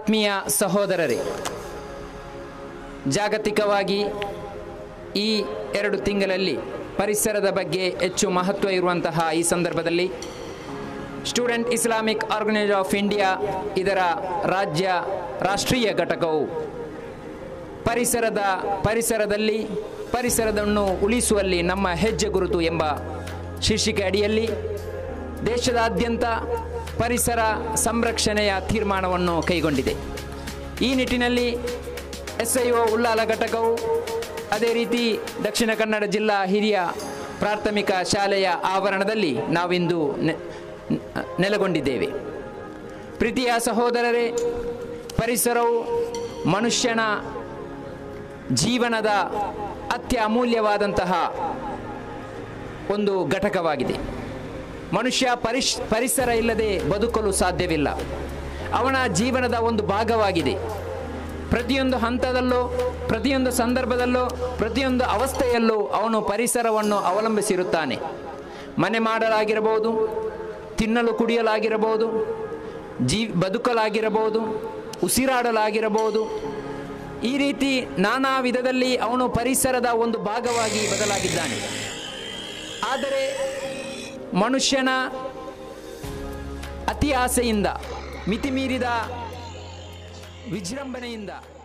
ಆತ್ಮೀಯ ಸಹೋದರರೇ ಜಾಗತಿಕವಾಗಿ ಈ ಎರಡು ತಿಂಗಳಲ್ಲಿ ಪರಿಸರದ ಬಗ್ಗೆ ಹೆಚ್ಚು ಮಹತ್ವ ಇರುವಂತಹ ಈ ಸಂದರ್ಭದಲ್ಲಿ student Islamic organise of India ಇದರ ರಾಜ್ಯ ರಾಷ್ಟ್ರೀಯ ಘಟಕವು ಪರಿಸರದ ಪರಿಸರದಲ್ಲಿ ಪರಿಸರವನ್ನು ಉಳಿಸುವಲ್ಲಿ ನಮ್ಮ ಹೆಜ್ಜೆ ಗುರುತು ಎಂಬ ಶೀರ್ಷಿಕೆ ಅಡಿಯಲ್ಲಿ ದೇಶದಾದ್ಯಂತ ಪರಿಸರ ಸಂರಕ್ಷಣೆಯ ತೀರ್ಮಾನವನ್ನು ಕೈಗೊಂಡಿದೆ ಈ ನಿಟ್ಟಿನಲ್ಲಿ ಎಸ್ ಐ ಒ ಉಳ್ಳಾಲ ಘಟಕವು ಅದೇ ರೀತಿ ದಕ್ಷಿಣ ಕನ್ನಡ ಜಿಲ್ಲಾ ಹಿರಿಯ ಪ್ರಾಥಮಿಕ ಶಾಲೆಯ ಆವರಣದಲ್ಲಿ ನಾವಿಂದು ನೆ- ನೆಲೆಗೊಂಡಿದ್ದೇವೆ ಪ್ರೀತಿಯ ಸಹೋದರರೇ ಪರಿಸರವು ಮನುಷ್ಯನ ಜೀವನದ ಅತ್ಯಮೂಲ್ಯವಾದಂತಹ ಒಂದು ಘಟಕವಾಗಿದೆ ಮನುಷ್ಯ ಪರಿಶ್ ಪರಿಸರ ಇಲ್ಲದೆ ಬದುಕಲು ಸಾಧ್ಯವಿಲ್ಲ ಅವನ ಜೀವನದ ಒಂದು ಭಾಗವಾಗಿದೆ ಪ್ರತಿಯೊಂದು ಹಂತದಲ್ಲೂ ಪ್ರತಿಯೊಂದು ಸಂದರ್ಭದಲ್ಲೂ ಪ್ರತಿಯೊಂದು ಅವಸ್ಥೆಯಲ್ಲೂ ಅವನು ಪರಿಸರವನ್ನು ಅವಲಂಬಿಸಿರುತ್ತಾನೆ ಮನೆ ಮಾಡಲಾಗಿರಬಹುದು ತಿನ್ನಲು ಕುಡಿಯಲಾಗಿರಬಹುದು ಜೀ ಬದುಕಲಾಗಿರಬಹುದು ಉಸಿರಾಡಲಾಗಿರಬಹುದು ಈ ರೀತಿ ನಾನಾ ವಿಧದಲ್ಲಿ ಅವನು ಪರಿಸರದ ಒಂದು ಭಾಗವಾಗಿ ಬದಲಾಗಿದ್ದಾನೆ ಆದರೆ ಮನುಷ್ಯನ ಅತಿ ಆಸೆಯಿಂದ ಮಿತಿಮೀರಿದ ವಿಜೃಂಭಣೆಯಿಂದ